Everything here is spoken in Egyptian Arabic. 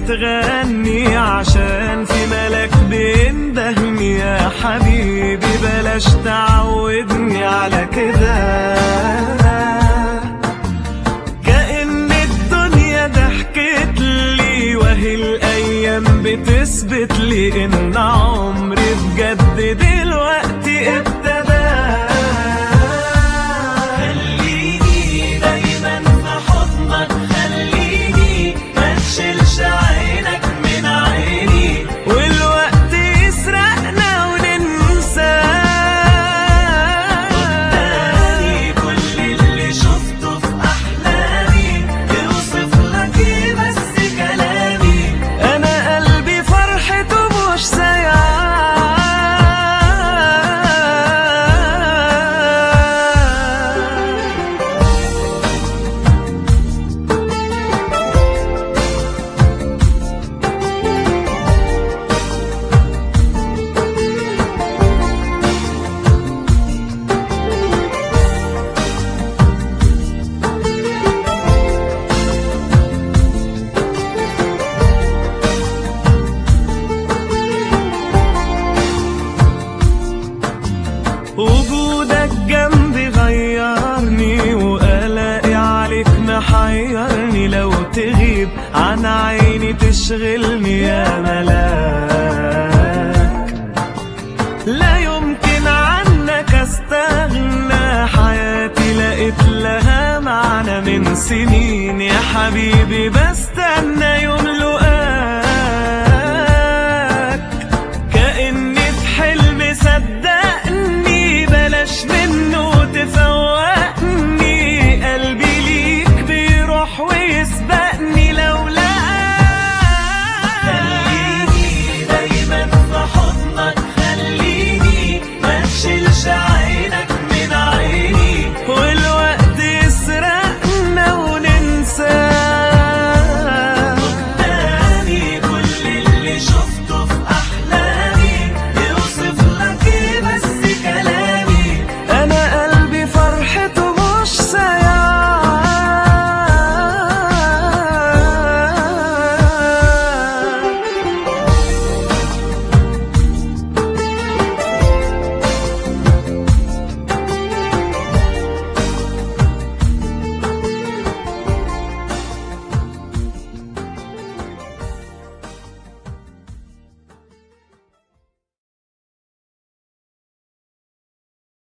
بتغني عشان في ملك بيندهني يا حبيبي بلاش تعودني على كده كأن الدنيا ضحكت لي وهي الأيام بتثبت لي إن عمري بجد دلوقتي ابتدى خليني دايما في حضنك خليني ما تشيلش عينك من عيني والوقت يسرقنا وننسى قدامي كل اللي شفته في احلامي يوصف لك إيه بس كلامي انا قلبي فرحته مش سايعاه وجودك جنبي غيرني وقلقي عليك محيرني لو تغيب عن عيني تشغلني يا ملاك لا يمكن عنك استغنى حياتي لقيت لها معنى من سنين يا حبيبي بستنى